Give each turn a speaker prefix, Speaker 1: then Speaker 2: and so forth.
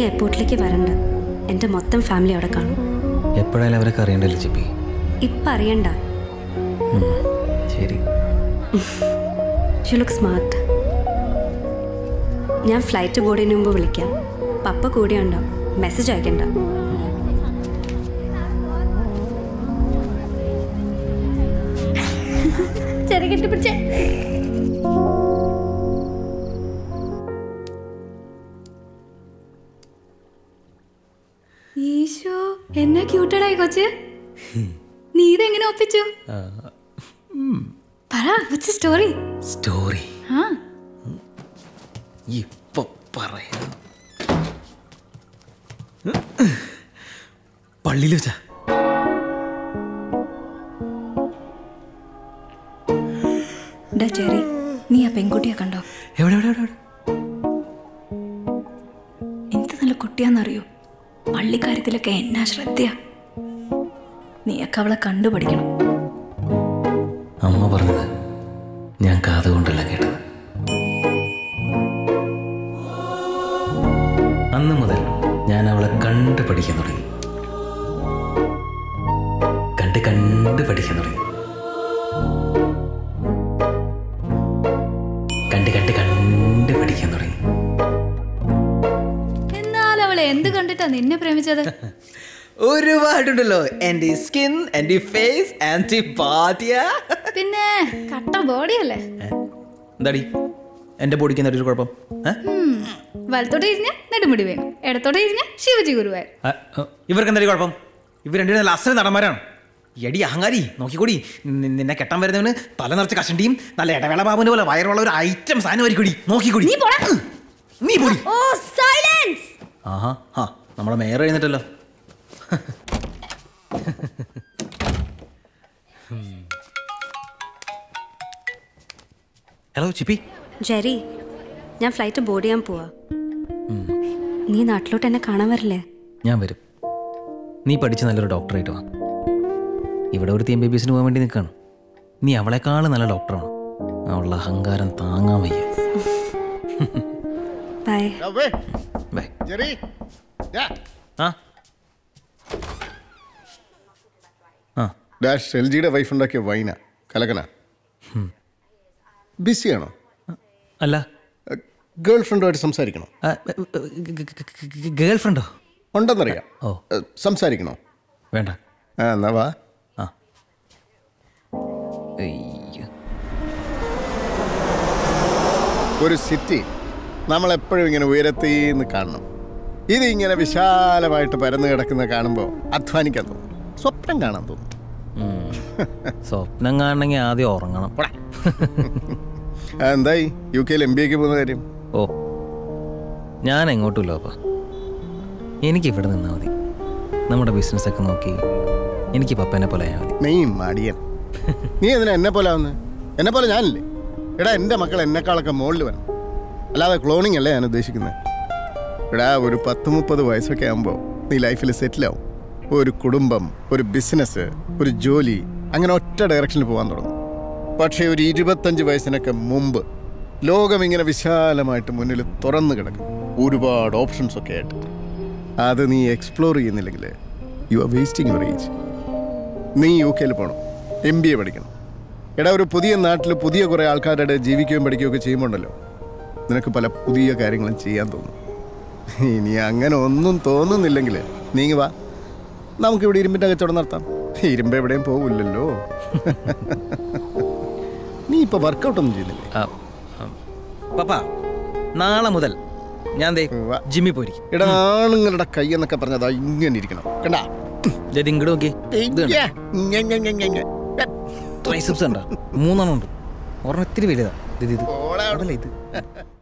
Speaker 1: എയർപോർട്ടിലേക്ക് വരണ്ട എൻ്റെ മൊത്തം ഫാമിലി അവിടെ കാണും
Speaker 2: എപ്പോഴായാലും അവരൊക്കെ അറിയണ്ടല്ലോ ചിപ്പി
Speaker 1: ഇപ്പം അറിയണ്ട
Speaker 2: ഉം, ശരി
Speaker 1: യു ലുക്ക് സ്മാർട്ട് ഞാൻ ഫ്ലൈറ്റ് ബോർഡ് ചെയ്യുന്നതിന് മുമ്പ് വിളിക്കാം പപ്പ കൂടെ ഉണ്ടാവും മെസ്സേജ് അയക്കണ്ട ചെറിയ കെട്ടിപ്പിടിച്ചേ ഈശോ എന്നാ ക്യൂട്ടഡായി കൊച്ച് നീ ഇതെങ്ങനെ ഒപ്പിച്ചു പറ സ്റ്റോറി
Speaker 2: സ്റ്റോറി
Speaker 1: ആ
Speaker 2: ഇപ്പൊ പറയാം പള്ളിയിൽ വെച്ചാ
Speaker 1: ഡാ ചെറി നീ ആ പെൺകുട്ടിയെ കണ്ടോ
Speaker 2: എവിടെ എവിടെ എവിടെ എവിടെ?
Speaker 1: എന്ത് നല്ല കുട്ടിയാന്നറിയോ പള്ളിക്കാര്യത്തിലൊക്കെ എന്നാ ശ്രദ്ധയാ നീയൊക്കെ അവളെ കണ്ടുപഠിക്കണം
Speaker 2: അമ്മ പറഞ്ഞത് ഞാൻ കാതുകൊണ്ടല്ല കേട്ടത് അന്ന് മുതൽ ഞാൻ അവളെ കണ്ട് പഠിക്കാൻ തുടങ്ങി കണ്ട് കണ്ട് പഠിക്കാൻ തുടങ്ങി കണ്ട് കണ്ട് കണ്ട് പഠിക്കാൻ തുടങ്ങി
Speaker 1: എന്നാൽ അവൾ എന്ത് കണ്ടിട്ടാ നിന്നെ പ്രേമിച്ചത്
Speaker 2: ഒരുപാടുണ്ടല്ലോ എൻ്റെ സ്കിൻ എൻ്റെ ഫേസ് ആൻറ്റി പാത്തിയ
Speaker 1: പിന്നെ കട്ട ബോഡിയല്ലേ
Speaker 2: എന്താടി എൻ്റെ ബോഡിക്ക് എന്താ ഒരു കുഴപ്പം ഏ?
Speaker 1: വലത്തോട്ട് ഇരിഞ്ഞ നെടുമുടി വേണം ഇടത്തോട്ട് ഇരിഞ്ഞ ശിവജി ഗുരുവായൂർ
Speaker 2: ആ, ആ, ഇവർക്ക് എന്തായാലും കുഴപ്പം ഇവർ രണ്ടുപേരും നല്ല അസൽ നടന്മാരാണ് എടി അഹങ്കാരി നോക്കിക്കൂടി നി- നിന്നെ കെട്ടാൻ വരുന്നവന് തല നിറച്ച കഷണ്ടിയും നല്ല ഇടവേള ബാബുവിന്റെ പോലെ വയറുള്ള ഒരു ഐറ്റം സാധനം ആയിരിക്കൂടി നോക്കിക്കൂടി
Speaker 1: നീ പോടാ.
Speaker 2: നീ പോടി
Speaker 1: ഓ സൈലൻസ്
Speaker 2: ആഹാ ആ നമ്മുടെ മേയർ എഴുന്നിട്ടല്ലോ ഹലോ ചിപ്പി
Speaker 1: ജെറി ഞാൻ ഫ്ലൈറ്റ് ബോർഡ് ചെയ്യാൻ പോവാ നീ നാട്ടിലോട്ട് എന്നെ കാണാൻ വരില്ലേ
Speaker 2: ഞാൻ വരും നീ പഠിച്ച് നല്ലൊരു ഡോക്ടറായിട്ട് വാ ഇവിടെ ഒരു എം ബി ബി എസിന് പോകാൻ വേണ്ടി നിൽക്കുകയാണ് നീ അവളെക്കാളും നല്ല ഡോക്ടറാണ് അവളുടെ അഹങ്കാരം താങ്ങാൻ വയ്യ
Speaker 1: ബൈ
Speaker 3: അവേ
Speaker 2: ബൈ
Speaker 3: ജെറി ദാ,
Speaker 2: ആ ആ
Speaker 3: ദാ ഷെൽജിയുടെ വൈഫ് ഉണ്ടാക്കിയ വൈന കലകന ബിസിയാണോ
Speaker 2: അല്ല
Speaker 3: ഗേൾ ഫ്രണ്ടുമായിട്ട് സംസാരിക്കണോ
Speaker 2: ഗേൾ ഫ്രണ്ടോ
Speaker 3: ഉണ്ടെന്നറിയാം
Speaker 2: ഓ.
Speaker 3: ഏ, സംസാരിക്കണോ
Speaker 2: വേണ്ട
Speaker 3: ആ എന്നാ വാ
Speaker 2: ആ അയ്യോ.
Speaker 3: ഒരു സിറ്റി നമ്മളെപ്പോഴും ഇങ്ങനെ ഉയരത്തീന്ന് കാണണം ഇത് ഇങ്ങനെ വിശാലമായിട്ട് പരന്നു കിടക്കുന്ന കാണുമ്പോൾ അധ്വാനിക്കാൻ തോന്നും സ്വപ്നം കാണാൻ തോന്നും
Speaker 2: ഉം. സ്വപ്നം കാണണമെങ്കിൽ ആദ്യം ഉറങ്ങണം
Speaker 3: പോടാ. ആ, എന്തായി യു കെയിൽ എം ബി എക്ക് പോകുന്ന കാര്യം
Speaker 2: ഓ ഞാൻ എങ്ങോട്ടുമില്ല അപ്പ എനിക്ക് ഇവിടെ നിന്നാൽ മതി നമ്മുടെ ബിസിനസ്സൊക്കെ നോക്കി എനിക്ക് പപ്പനെ പോലെ ആയാൽ മതി
Speaker 3: നീ മടിയൻ നീ എന്തിനാ എന്നെ പോലെ ആവുന്നത് എന്നെ പോലെ ഞാനില്ലേ എടാ എൻ്റെ മക്കൾ എന്നെക്കാളൊക്കെ മുകളിൽ വരണം അല്ലാതെ ക്ലോണിങ് അല്ലേ ഞാൻ ഉദ്ദേശിക്കുന്നത് എടാ ഒരു പത്ത് മുപ്പത് വയസ്സൊക്കെ ആകുമ്പോൾ നീ ലൈഫിൽ സെറ്റിലാവും ഒരു കുടുംബം ഒരു ബിസിനസ് ഒരു ജോലി അങ്ങനെ ഒറ്റ ഡയറക്ഷനിൽ പോകാൻ തുടങ്ങും പക്ഷേ ഒരു ഇരുപത്തഞ്ച് വയസ്സിനൊക്കെ മുമ്പ് ലോകം ഇങ്ങനെ വിശാലമായിട്ട് മുന്നിൽ തുറന്നു കിടക്കും ഒരുപാട് ഓപ്ഷൻസ് ഒക്കെ ആയിട്ട് അത് നീ എക്സ്പ്ലോർ ചെയ്യുന്നില്ലെങ്കിൽ you are wasting your age നീ യു കെയിൽ പോകണം എം ബി എ പഠിക്കണം എടാ ഒരു പുതിയ നാട്ടിൽ പുതിയ കുറേ ആൾക്കാരുടെ ജീവിക്കുകയും പഠിക്കുകയും ഒക്കെ ചെയ്യുമ്പോണ്ടല്ലോ നിനക്ക് പല പുതിയ കാര്യങ്ങളും ചെയ്യാൻ തോന്നും ഇനി അങ്ങനെ ഒന്നും തോന്നുന്നില്ലെങ്കിൽ നീങ്ങി വാ നമുക്കിവിടെ ഇരുമ്പിൻ്റെ കച്ചവടം നടത്താം ഇരുമ്പ് എവിടെയും പോവില്ലല്ലോ നീ ഇപ്പോൾ വർക്കൗട്ടൊന്നും ചെയ്യുന്നില്ലേ
Speaker 2: ആ, ആ. പപ്പ നാളെ മുതൽ ഞാൻ ദേ
Speaker 3: ഉവ്വ.
Speaker 2: ജിമ്മിൽ പോയിരിക്കും
Speaker 3: എടാ ആണുങ്ങളുടെ കൈ എന്നൊക്കെ പറഞ്ഞതാ ഇങ്ങനെ ഇരിക്കണം കണ്ടാ
Speaker 2: ദേ ഇങ്ങോട്ട് നോക്കി
Speaker 3: ഇയ്യ. ഞെ, ഞെ, ഞെ, ഞെ, ഞെ.
Speaker 2: ട്രൈസെപ്സ് ഉണ്ടോ മൂന്നെണ്ണം ഉണ്ട് ഒരെണ്ണം ഇത്തിരി വലുതാ ഇത് ഇത്
Speaker 3: ഓളെ അവിടെ.
Speaker 2: അതല്ല ഇത്